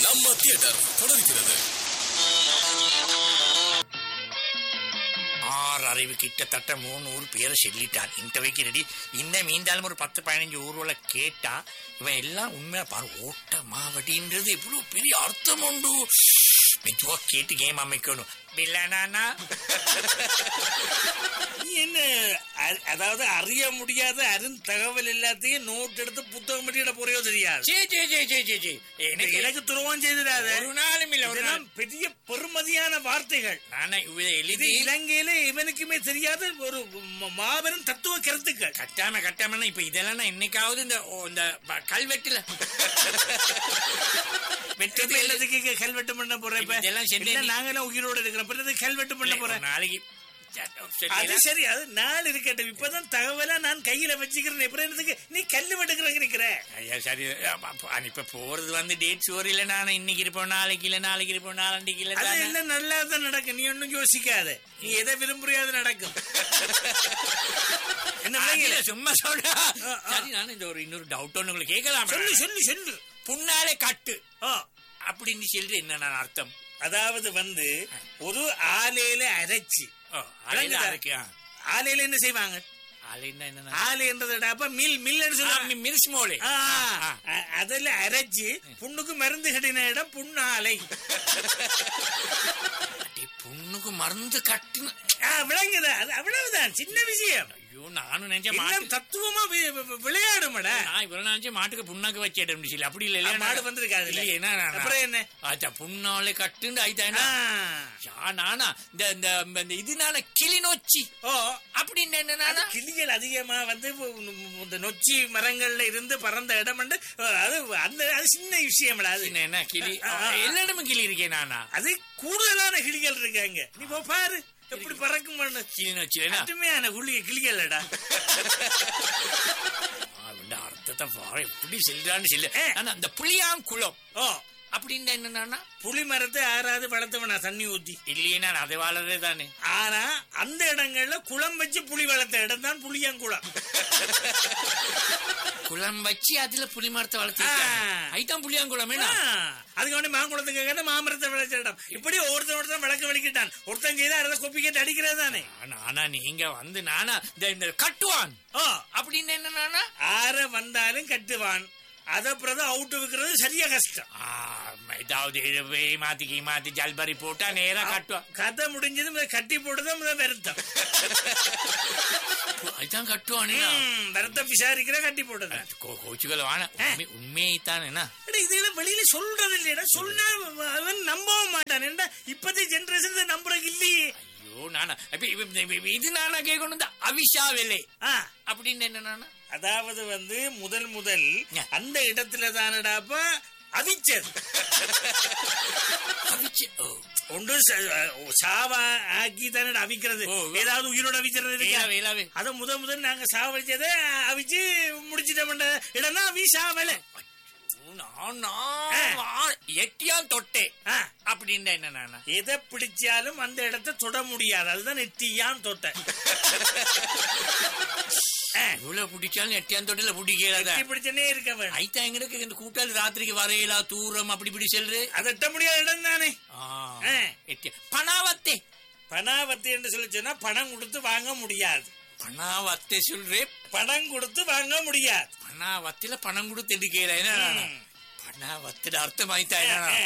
நம்ம தியேட்டர் தொடர்கிறது ஆறு அறிவு கிட்டத்தட்ட மூணு ஊர் பேரை சொல்லிட்டான் இந்த வைக்கிறடி இன்னும் மீந்தாலும் ஒரு பத்து பதினஞ்சு ஊர்வல கேட்டா இவன் எல்லாம் உண்மையா பாரு ஓட்ட மாவடின்றது இவ்வளவு பெரிய அர்த்தம் உண்டு மெதுவா கேட்டு கேம் அமைக்கணும் பில்லனானா நீ என்ன அ- அதாவது அறிய முடியாத அருண் தகவல் எல்லாத்தையும் நோட் எடுத்து புத்தகம் பண்ணிட போறியோ தெரியாது சே சே சே சே சே சே எனக்கு எனக்கு துரோகம் செய்திடாத ஒரு நாளும் இல்ல ஒரு நாள் இதெல்லாம் பெரிய பெருமதியான வார்த்தைகள் நானே இதை இது எழுதி இலங்கையில இவனுக்குமே தெரியாத ஒரு ம- மாபெரும் தத்துவ கருத்துக்கள் கட்டாம கட்டாம இப்ப இதெல்லாம் நான் என்னைக்காவது இந்த ஓ, இந்த ப- கல்வெட்டுல வெட்டது இப்ப எல்லாத்துக்கும் இங்க கல்வெட்டு பண்ண போறேன் இப்ப இதெல்லாம் செஞ்சு இல்ல, நாங்கெல்லாம் உயிரோட இருக்கிறோம் பிறகு கல்வெட்டு பண்ண ஒரு போறேன் நாளைக்கு அது சரி அது நாள் இருக்கட்டும் இப்பதான் தகவலா நான் கையில வச்சுக்கிறேன் எப்படி என்னதுக்கு நீ கல்லு வெட்டுக்கிறேங்க நிக்கிற ஐயா சரி அப்ப- அப்ப இப்ப போறது வந்து டேட் சோறு இல்ல நான் இன்னைக்கு இருப்போம் நாளைக்கு இல்ல நாளைக்கு இருப்போம் நாளைக்கு இல்ல அது தானே. எல்லாம் நல்லா தான் நடக்கும் நீ ஒண்ணும் யோசிக்காத நீ எதை விரும்புறியோ அது நடக்கும் என்ன ஆ, விளங்கல? இல்ல, சும்மா சொல்றா ஆ, ஆ. சரி நான் இந்த ஒரு இன்னொரு டவுட் ஒண்ணு உங்களுக்கு கேட்கலாம் சொல்லு சொல்லு சொல்லு புண்ணாலே கட்டு ஆ, அப்படின்னு சொல்லிட்டு என்ன நான் அர்த்தம் அதாவது வந்து ஒரு ஆலையில அரைச்சி ஓ, அலையில விளங்குதா? அரைக்கு, ஆ. ஆலையில என்ன செய்வாங்க அலைன்னா என்ன ஆலைன்றத அப்ப மில் மில்லுன்னு சொல்லுவாங்க மிர்ஸ் மோளே ஆ, அ- அதுல அரைச்சி புண்ணுக்கு மருந்து கட்டின இடம் புண்ணு ஆலை புண்ணுக்கு மருந்து கட்டுன்னு ஆ, விளங்குதா அது அவ்வளவுதான் சின்ன விஷயம் ஐயோ நானும் நினைச்ச எல்லாம் மாட்டு தத்துவமா வி- வி- விளையாடுமடா நான் இவ்வளவு நினைச்ச மாட்டுக்கு புண்ணாக்கு வச்சேன் சொல்லி அப்படி இல்ல இல்லையா மாடு வந்திருக்காது இல்ல என்ன அப்புறம் என்ன ஆச்சா புண்ணாலே கட்டுண்டு ஆ, ஆயிட்டா யா, நானா இந்த இந்த இந்த இதனால கிளி நோச்சி ஓ அப்படின்னு அது என்ன கிளிகள் அதிகமா வந்து இந்த நொச்சி மரங்கள்ல இருந்து பறந்த இடம் வந்து அது அந்த அது சின்ன விஷயம்டா அது என்ன கிளி ஆ, ஆ, ஆ. எல்லா இடமும் கிளி இருக்கேன் நானா அது கூடுதலான கிளிகள் இருக்காங்க நீ போ பாரு எப்படி பறக்கும் பண்ணு கிளி நோச்சி என்ன மட்டுமையான குளிக கிளிகள்டா அவன் அர்த்தத்தை பாரு எப்படி செல்றான்னு சொல்லு ஏ. ஆனா அந்த புளியாங்குளம் ஓ அப்படின்னு என்னன்னா புலி மரத்தை ஆறாவது வளர்த்தவனா தண்ணி ஊத்தி இல்லையே நான் அதை வாழறதே தானே ஆனா அந்த இடங்கள்ல குளம் வச்சு புலி வளர்த்த இடம் தான் புளியங்குளம் குளம் வச்சு அதுல புளி மரத்தை வளர்த்து ஆ. ஐட்டம் புளியாங்குளம் ஆ, என்ன அதுக்கு வந்து மாங்குளத்துக்கு கேட்ட மாமரத்தை விளைச்ச இடம் இப்படி ஒருத்தன் ஒருத்தன் விளக்க வலிக்கிட்டான் ஒருத்தன் செய்தா அதை கொப்பி கேட்டு அடிக்கிறது தானே ஆனா ஆனா நீங்க வந்து நானா இந்த இந்த கட்டுவான் ஓ அப்படின்னு என்னன்னா ஆற வந்தாலும் கட்டுவான் அத பிறகு அவுட்டு வைக்கிறது சரியா கஷ்டம் ஆ, ஏதாவது இழுவை மாத்தி கீ மாத்தி ஜல்பரி போட்டா நேரா கட்டுவான் கதை முடிஞ்சது முதல்ல கட்டி போட்டுதான் முதல்ல வருத்தம் அதுதான் கட்டுவானே ம், வருத்தம் விசாரிக்கிற கட்டி போட்டது கோச்சுகள் வான உண்மையை தான் என்ன இதெல்லாம் வெளியில சொல்றது இல்லையா சொன்னா அவன் நம்பவும் மாட்டான் ஏன்டா இப்பத்தி ஜெனரேஷன் நம்புறது இல்லையே ஐயோ நானா இப்ப இப்ப- இப்ப- இப்ப இது நானா கேட்கணும் தான் அவிஷா வேலை ஆ, அப்படின்னு என்ன நானா அதாவது வந்து முதல் முதல் ஞா. அந்த இடத்துல தானடாப்ப அவிச்சது அவிச்சு ஓ ஒன்று ச- சாவா ஆக்கி தானே அவிக்கிறது ஓ, ஓ. ஏதாவது உயிரோட அவிக்கிறது இருக்கா? வேலாவே வேலாவே அத முத முதல் நாங்க சாவடிச்சத அவிச்சு முடிச்சிட்டோம் இடம் தான் அவி சாவல நான் நான் எட்டியான் தொட்டே ஆ, அப்படின்னு என்ன நானா எதை பிடிச்சாலும் அந்த இடத்தை தொட முடியாது அதுதான் நெட்டியான் தொட்டை இவ்வளவு பிடிச்சாலும் எட்டியான் தொட்டில பிடிக்காத நெட்டி பிடிச்சனே இருக்க வேணும் ஐத்தா எங்களுக்கு இந்த கூட்டாளி ராத்திரிக்கு வரையலா தூரம் அப்படி இப்படி செல்று அதட்ட முடியாத இடம் தானே ஆ, ஆ. எட்டியா- பனாவத்தே பணாவத்தி என்று சொல்லி சொன்னா பணம் கொடுத்து வாங்க முடியாது பனாவத்தே சொல்றே பணம் கொடுத்து வாங்க முடியாது பனாவத்தில பணம் கொடுத்து எடுக்கல என்ன நானா? ம். பனாவத்தில அர்த்தம் ஆயிட்டா என்ன நானா?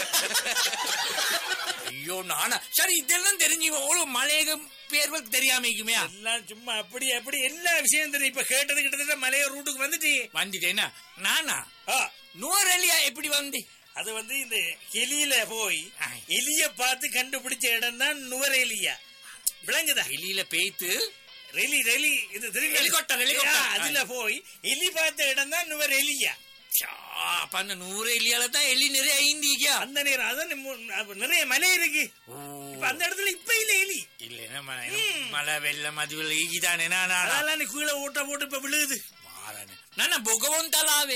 ஐயோ நானா சரி இதெல்லாம் தெரிஞ்சு எவ்வளவு மலையகம் பேர்வல் தெரியாம இருக்குமே எல்லாம் சும்மா அப்படி அப்படி எல்லா விஷயம் தெரியும் இப்ப கேட்டது கிட்டத்தட்ட மலைய ரூட்டுக்கு வந்துட்டு வந்துட்டேனா நானா ஆ, நூறலியா எப்படி வந்து அது வந்து இந்த எலியில போய் ஆ. எலிய பார்த்து கண்டுபிடிச்ச இடம் தான் நுவரெலியா விளங்குதா வெளியில பேய்த்து ரெலி ரெலி இது திரும்ப Helicopter, helicopter. அதுல போய் எலி பார்த்த இடம் தான் நுவரெலியா ஷா, அப்ப அந்த நூறு எலியால தான் எலி நிறைய ஐந்திக்கா அந்த நேரம் அதான் நிம்மு- அப்ப நிறைய மலை இருக்கு இப்ப அந்த இடத்துல இப்ப இல்ல எலி இல்ல மழை மழை வெள்ளம் அது ஈகிதானே நானா அதெல்லாம் நீ கீழே ஓட்ட போட்டு இப்ப விழுகுது மாறானே நானா புகவந்தலாவே